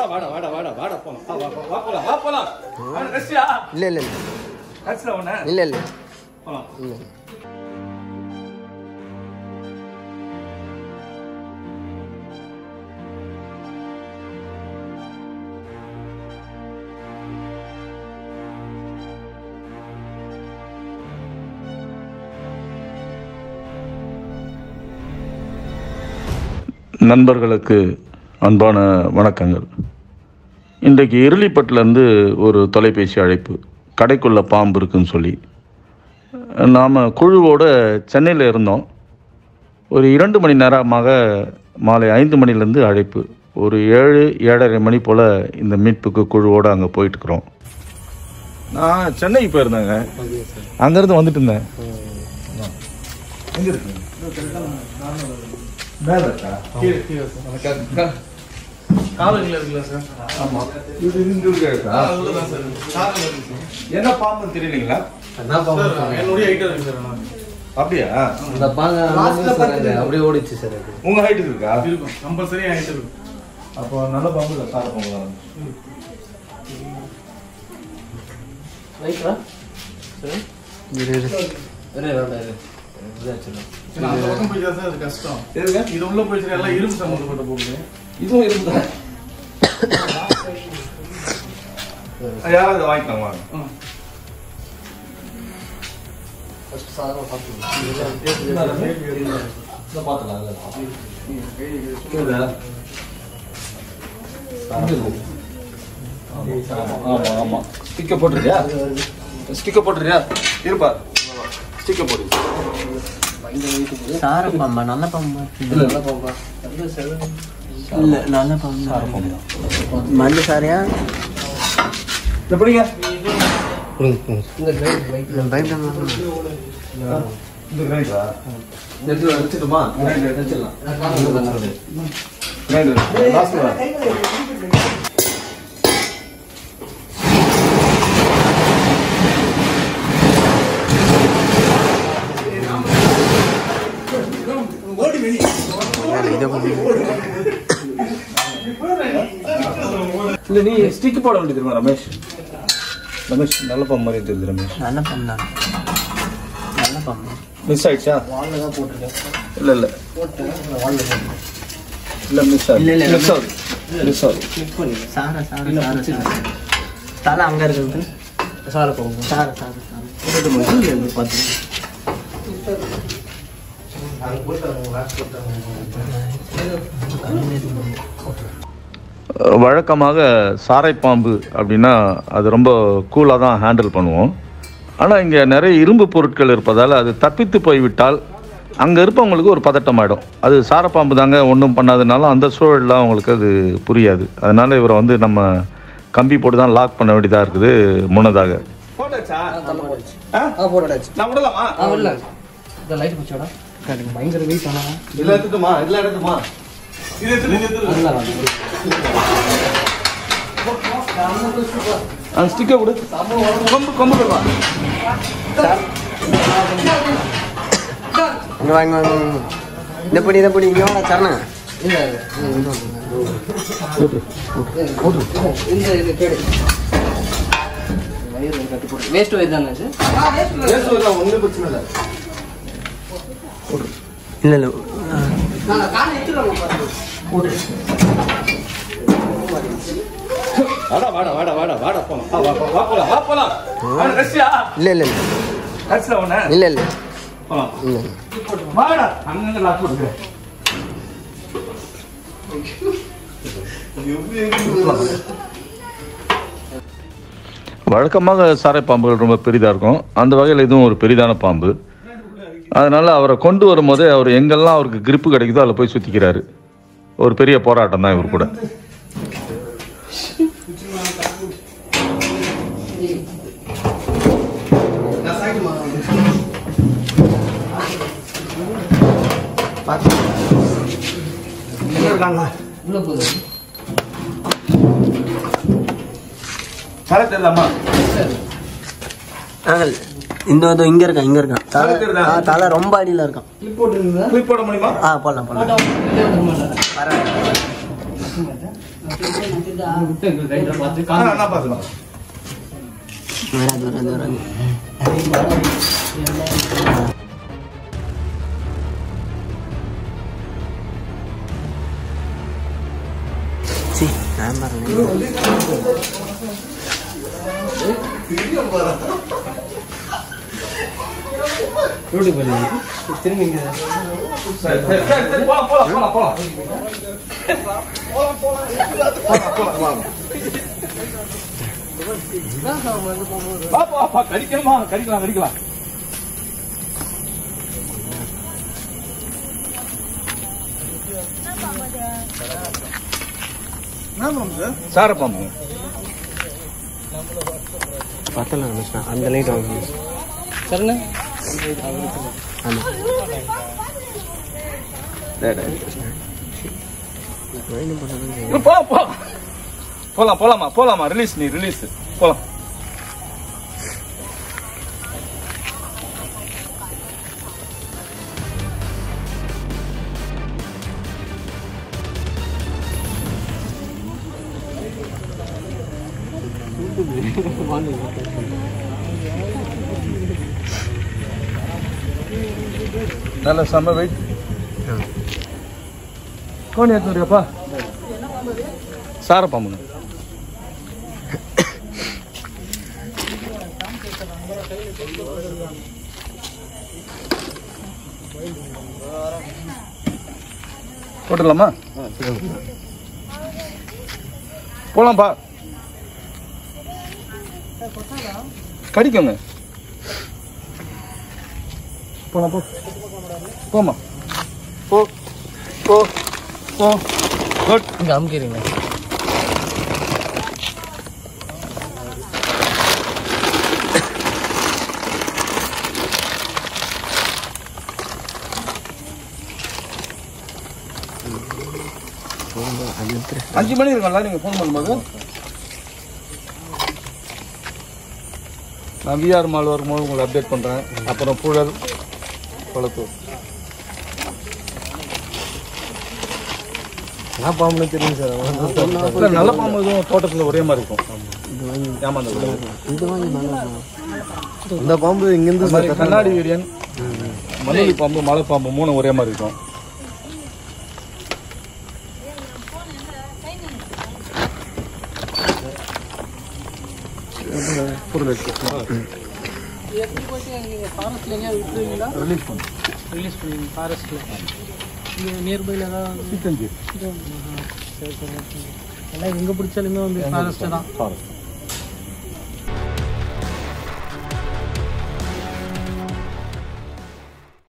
வாடா வாடா வாடா வாடா போலாம் வா, வா, வா, வா போலாம் வா போலாம் அவன கஷ்டியா இல்ல இல்ல இல்ல கஷ்டம் அவன இல்ல இல்ல போலாம் இல்ல நண்பர்களுக்கு அன்பான வணக்கங்கள் இன்றைக்கு இருளிப்பட்டிலேருந்து ஒரு தொலைபேசி அழைப்பு கடைக்குள்ள பாம்பு இருக்குன்னு சொல்லி நாம் குழுவோட சென்னையில் இருந்தோம் ஒரு இரண்டு மணி நேரமாக மாலை ஐந்து மணிலேருந்து அழைப்பு ஒரு ஏழு ஏழரை மணி போல் இந்த மீட்புக்கு குழுவோடு அங்கே போயிட்டுருக்குறோம் நான் சென்னைக்கு போயிருந்தேங்க அங்கேருந்து வந்துட்டு இருந்தேன் எங்கே இருக்கு மேலே இருக்கா காலனில இருக்குல்ல சார் ஆமா இது இங்க இருக்கா அதுதான் சார் என்ன பாம்புன்னு தெரியலீங்களா சார் என்னுடைய ஐட்டம் இருக்கு சார் நான் அப்படியா அந்த பாங்க சார் அது அப்படியே ஓடிச்சு சார் அது உங்க ஹைட்டுக்கு இருக்கா இருக்கும் கம்பல்சரி ஐட்டம் இருக்கும் அப்போ நல்ல பாம்பு இல்லை சார பாம்பு தான் ரைட்டா சரி இரு இரு இரு வேண்டாம் இரு இதாச்சுடா ஏன்னா அந்த பக்கம் போயிட்டா சார் அது கஷ்டம் எதுங்க இது உள்ள போயிட்டு எல்லாம் இரும்பு சம்பந்தப்பட்ட போகுது இதுவும் இருந்தா யாராவது வாங்கிக்கலாம் வாங்க ம். ஃபர்ஸ்ட் சாதாரண பார்த்துக்கலாம் இதை பார்த்துக்கலாம் ஆமா ஆமா ஸ்டிக்கர் போட்டுருக்கியா ஸ்டிக்கர் போட்டுருக்கியா இருப்பா ஸ்டிக்கர் போடு சார பாம்பா நல்ல பாம்பா இல்ல நல்ல பாம்பா இல்ல நல்ல பாம்பா மஞ்சள் சாரியா இந்த பிடிங்க இந்த கிரைண்ட் லைட் பயப்பட இந்த கிரைண்டரா எடுத்து வச்சுட்டுமா வச்சிடலாம் கிரைண்டர் லாஸ்ட் இதை பண்ணி இல்ல நீ ஸ்டிக் போட வேண்டியது தெரியுமா ரமேஷ் ரமேஷ் நல்ல பாம்பு மாதிரி தெரியுது ரமேஷ் நல்ல பாம்பு தான் நல்ல பாம்பு மிஸ் ஆயிடுச்சா வால்ல தான் போட்டிருக்கேன் இல்ல இல்ல போட்டேன் வால்ல இல்ல மிஸ் ஆகுது இல்ல, இல்ல, மிஸ் ஆகுது மிஸ் ஆகுது கிளிக் பண்ணி சார சார சார சார தலை அங்க இருக்குது சார போங்க சார சார சார போட்டு மட்டும் இல்லை பார்த்து அது போட்டாங்க வாட்ச் வழக்கமாக சாரைப்பாம்பு அப்படின்னா அது ரொம்ப கூலாக தான் ஹேண்டில் பண்ணுவோம் ஆனால் இங்கே நிறைய இரும்பு பொருட்கள் இருப்பதால் அது தப்பித்து போய்விட்டால் அங்கே இருப்பவங்களுக்கு ஒரு பதட்டம் ஆகிடும் அது சாரப்பாம்பு தாங்க ஒன்றும் பண்ணாதனால அந்த சூழலில் அவங்களுக்கு அது புரியாது அதனால் இவரை வந்து நம்ம கம்பி போட்டு தான் லாக் பண்ண வேண்டியதாக இருக்குது முன்னதாக போட்டாச்சா ஆ போட்டாச்சு நான் விடலாமா ஆ இல்ல இந்த லைட் பிடிச்சோடா பயங்கர வெயிட் ஆனா இதில் எடுத்துட்டுமா இதில் எடுத்துமா இது எடுத்து இது எடுத்து இல்ல அந்த ஸ்டிக்கர் கொடு கொம்பு கொம்பு கொடுவா இங்க வாங்க வாங்க வாங்க. இதை பண்ணி இதை பண்ணி இங்க வாடா சரணா இல்ல இந்த இது கேடு வயிறு கட்டு போட்டு வேஸ்ட் வயிறு தானே இது ஒன்றும் பிரச்சனை இல்லை இல்ல இல்ல வாடா வாடா வாடா வாடா வாடா போலாம் வா, வா, வா, வா போலாம் வா போலாம் அவன கஷ்டியா இல்ல இல்ல இல்ல கஷ்டம் அவன இல்ல இல்ல போலாம் இல்ல வாடா அங்கங்க லாக் போட்டு வழக்கமாக சாரை பாம்புகள் ரொம்ப பெரிதாக இருக்கும் அந்த வகையில் இதுவும் ஒரு பெரிதான பாம்பு அதனால் அவரை கொண்டு வரும்போதே அவர் எங்கெல்லாம் அவருக்கு grip கிடைக்குதோ அதில் போய் சுற்றிக்கிறாரு ஒரு பெரிய போராட்டம் தான் இவர் கூட உள்ள போகுது தலை தெரியலாமா ஆகல் இந்த இதோ இங்க இருக்கான் இங்க இருக்கான் தலை தெரியுதா? ஆ, தலை ரொம்ப அடியில இருக்கான் கிளிப் போட்டுருந்தா கிளிப் போட முடியுமா ஆ போடலாம் போடலாம் விட்டு எங்களுக்கு ரைடரை பார்த்து ஆ, காமி நான் பார்த்துக்கலாம் வராது வராது வராது சி நான் பாருங்க ரோடு பண்ணி திரும்பி இங்க சரி சரி சரி சரி போலாம் போலாம் போலாம் போலாம் வா வா வா கடிக்கணுமா கடிக்கலாம் கடிக்கலாம் சாரப்பாம்பு பார்த்தலாம் மிஸ்னா அந்த லைட் வாங்க மிஸ் சரிண்ணே ஆமாம் போலாம் போலாம் போலாம் போலாமா போலாமா ரிலீஸ் நீ ரிலீஸ் போலாம் நல்ல செம்ம வெயிட் கோணி எடுத்துறியாப்பா சாரப்பாம்புங்க போட்டுடலாமா போலாம்ப்பா கடிக்குங்க போலாம் போ போமா போ போ போ குட் இங்க அமுக்கிறீங்க அஞ்சு மணி இருக்கும்ல நீங்க ஃபோன் பண்ணும்போது நான் விஆர் மால் வரும்போது உங்களை அப்டேட் பண்றேன் அப்புறம் புழல் கொளத்தூர் நான் பாம்புன்னு தெரியும் சார் இல்ல, நல்ல பாம்பு எதுவும் தோட்டத்துல ஒரே மாதிரி இருக்கும் ஏமாந்த கூடாது. இது வாங்கி நல்லா இந்த பாம்பு இங்கிருந்து இந்த மாதிரி கண்ணாடி வீரியன் மணலி பாம்பு மலை பாம்பு மூணு ஒரே மாதிரி இருக்கும் ரிலீஸ் பண்ணு ரிலீஸ் பண்ணுவீங்க ஃபாரஸ்ட்டில் இங்கே நியர்பையில் ஏதாவது சிக்கஞ்சி சரி சரி ஓகே எல்லாம் எங்கே பிடிச்சாலுமே வந்து ஃபாரஸ்ட்டு தான் ஃபாரஸ்ட்